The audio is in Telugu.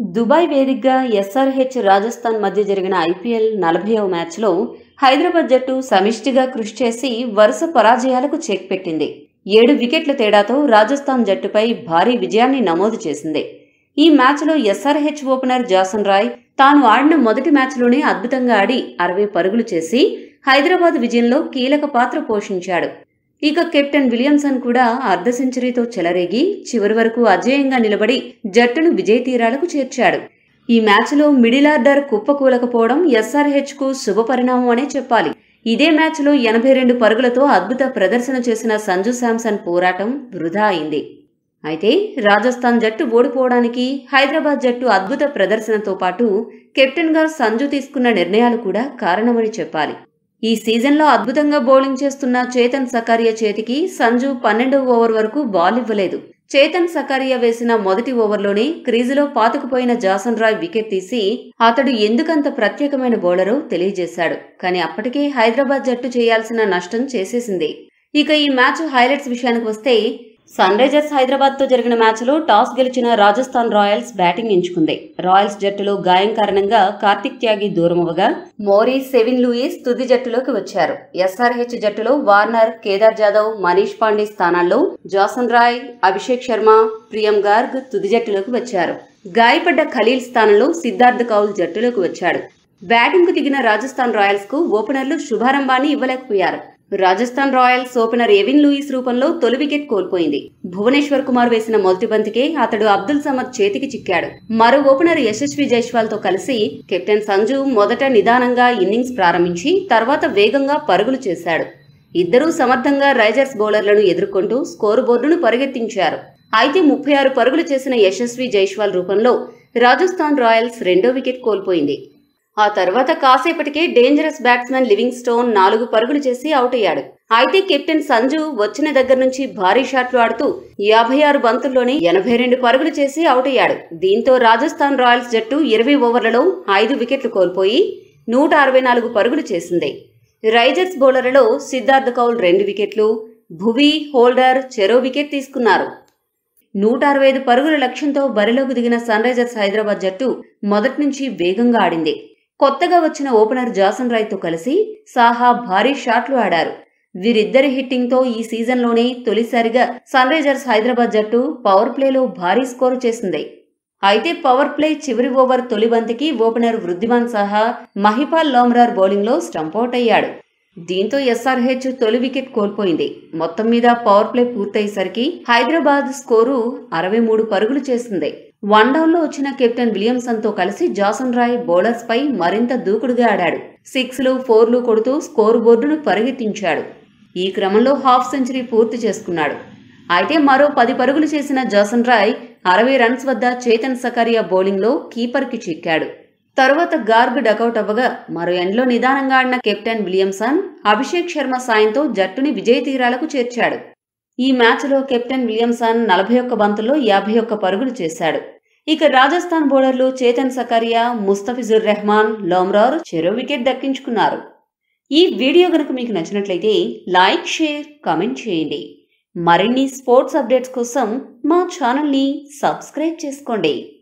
దుబాయ్ వేదికగా ఎస్ఆర్హెచ్ రాజస్థాన్ మధ్య జరిగిన ఐపీఎల్ నలభైవ మ్యాచ్లో హైదరాబాద్ జట్టు సమిష్టిగా కృషి చేసి వరుస పరాజయాలకు చెక్ పెట్టింది ఏడు వికెట్ల తేడాతో రాజస్థాన్ జట్టుపై భారీ విజయాన్ని నమోదు చేసింది ఈ మ్యాచ్లో ఎస్ఆర్హెచ్ ఓపెనర్ జాసన్ రాయ్ తాను ఆడిన మొదటి మ్యాచ్లోనే అద్భుతంగా ఆడి అరవై పరుగులు చేసి హైదరాబాద్ విజయంలో కీలక పాత్ర పోషించాడు ఇక కెప్టెన్ విలియమ్సన్ కూడా అర్ధ సెంచరీతో చెలరేగి చివరి వరకు అజేయంగా నిలబడి జట్టును విజయ తీరాలకు చేర్చాడు ఈ మ్యాచ్లో మిడిల్ ఆర్డర్ కుప్పకూలకపోవడం ఎస్ఆర్హెచ్ కు శుభ పరిణామం అనే చెప్పాలి ఇదే మ్యాచ్లో ఎనభై రెండు పరుగులతో అద్భుత ప్రదర్శన చేసిన సంజు శాంసన్ పోరాటం వృధా అయింది అయితే రాజస్థాన్ జట్టు ఓడిపోవడానికి హైదరాబాద్ జట్టు అద్భుత ప్రదర్శనతో పాటు కెప్టెన్గా సంజు తీసుకున్న నిర్ణయాలు కూడా కారణమని చెప్పాలి ఈ సీజన్లో అద్భుతంగా బౌలింగ్ చేస్తున్న చేతన్ సకారియా చేతికి సంజు పన్నెండవ ఓవర్ వరకు బాల్ ఇవ్వలేదు చేతన్ సకారియా వేసిన మొదటి ఓవర్లోనే క్రీజులో పాతుకుపోయిన జాసన్ రాయ్ వికెట్ తీసి అతడు ఎందుకంత ప్రత్యేకమైన బౌలరో తెలియజేశాడు కానీ అప్పటికే హైదరాబాద్ జట్టు చేయాల్సిన నష్టం చేసేసింది ఇక ఈ మ్యాచ్ హైలైట్స్ విషయానికి వస్తే సన్ రైజర్స్ హైదరాబాద్ తో జరిగిన మ్యాచ్లో టాస్ గెలిచిన రాజస్థాన్ రాయల్స్ బ్యాటింగ్ ఎంచుకుంది రాయల్స్ జట్టులో గాయం కారణంగా కార్తిక్ త్యాగి దూరమవగా మోరీ సెవిన్ లూయిస్ తుది జట్టులోకి వచ్చారు ఎస్ఆర్హెచ్ జట్టులో వార్నర్ కేదార్ జాదవ్ మనీష్ పాండే స్థానాల్లో జాసన్ రాయ్ అభిషేక్ శర్మ ప్రియం గార్గ్ తుది జట్టులోకి వచ్చారు గాయపడ్డ ఖలీల్ స్థానంలో సిద్ధార్థ్ కౌల్ జట్టులోకి వచ్చాడు బ్యాటింగ్ కు దిగిన రాజస్థాన్ రాయల్స్ కు ఓపెనర్లు శుభారంభాన్ని ఇవ్వలేకపోయారు Rajasthan Royals opener Evin Lewis రూపంలో తొలి వికెట్ కోల్పోయింది భువనేశ్వర్ కుమార్ వేసిన మొదటి బంతికే అతడు అబ్దుల్ సమద్ చేతికి చిక్కాడు మరో ఓపెనర్ యశస్వి జైస్వాల్ తో కలిసి కెప్టెన్ సంజు మొదట నిదానంగా ఇన్నింగ్స్ ప్రారంభించి తర్వాత వేగంగా పరుగులు చేశాడు ఇద్దరూ సమర్థంగా రైజర్స్ బౌలర్లను ఎదుర్కొంటూ స్కోరు బోర్డును పరిగెత్తించారు అయితే ముప్పై ఆరు పరుగులు చేసిన యశస్వి జైస్వాల్ రూపంలో రాజస్థాన్ రాయల్స్ రెండో వికెట్ కోల్పోయింది ఆ తర్వాత కాసేపటికే డేంజరస్ బ్యాట్స్మెన్ లివింగ్ స్టోన్ నాలుగు పరుగులు చేసి అవుట్ అయ్యాడు అయితే కెప్టెన్ సంజు వచ్చిన దగ్గర నుంచి భారీ షాట్లు ఆడుతూ యాభై ఆరు బంతుల్లోనే ఎనభై రెండు పరుగులు చేసి అవుట్ అయ్యాడు దీంతో రాజస్థాన్ రాయల్స్ జట్టు ఇరవై ఓవర్లలో ఐదు వికెట్లు కోల్పోయి నూట అరవై నాలుగు పరుగులు చేసింది రైజర్స్ బౌలర్లలో సిద్ధార్థ్ కౌల్ రెండు వికెట్లు భువి హోల్డర్ చెరో వికెట్ తీసుకున్నారు నూట అరవై ఐదు పరుగుల లక్ష్యంతో బరిలోకి దిగిన సన్ రైజర్స్ హైదరాబాద్ జట్టు మొదటి నుంచి వేగంగా ఆడింది కొత్తగా వచ్చిన ఓపెనర్ జాసన్ రాయ్తో కలిసి సాహా భారీ షాట్లు ఆడారు వీరిద్దరి హిట్టింగ్తో ఈ సీజన్లోనే తొలిసారిగా సన్ రైజర్స్ హైదరాబాద్ జట్టు పవర్ ప్లేలో భారీ స్కోరు చేసింది అయితే పవర్ ప్లే చివరి ఓవర్ తొలి బంతికి ఓపెనర్ వృద్ధిమాన్ సాహా మహిపాల్ లోమ్రార్ బౌలింగ్లో స్టంపౌట్ అయ్యాడు దీంతో ఎస్ఆర్హెచ్ తొలి వికెట్ కోల్పోయింది మొత్తం మీద పవర్ ప్లే పూర్తయ్యేసరికి హైదరాబాద్ స్కోరు అరవై మూడు పరుగులు చేసింది వన్ డౌన్ లో వచ్చిన కెప్టెన్ విలియమ్సన్ తో కలిసి జాసన్ రాయ్ బౌలర్స్ పై మరింత దూకుడుగా ఆడాడు సిక్స్లు ఫోర్లు కొడుతూ స్కోరు బోర్డును పరిగెత్తించాడు ఈ క్రమంలో హాఫ్ సెంచరీ పూర్తి చేసుకున్నాడు అయితే మరో పది పరుగులు చేసిన జాసన్ రాయ్ అరవై రన్స్ వద్ద చేతన్ సకారియా బౌలింగ్లో కీపర్కి చిక్కాడు తరువాత గార్గ్ డకౌట్ అవ్వగా మరో ఎండ్లో నిదానంగా ఆడిన కెప్టెన్ విలియమ్సన్ అభిషేక్ శర్మ సాయంతో జట్టుని విజయ తీరాలకు చేర్చాడు ఈ మ్యాచ్లో కెప్టెన్ విలియమ్సన్ నలభై ఒక్క బంతుల్లో యాభై ఒక్క పరుగులు చేశాడు ఇక రాజస్థాన్ బౌలర్లు చేతన్ సకారియా ముస్తఫిజుర్ రెహమాన్ లోమ్రార్ చెరో వికెట్ దక్కించుకున్నారు ఈ వీడియో గనుక మీకు నచ్చినట్లయితే లైక్ షేర్ కామెంట్ చేయండి మరిన్ని స్పోర్ట్స్ అప్డేట్స్ కోసం మా ఛానల్ని సబ్స్క్రైబ్ చేసుకోండి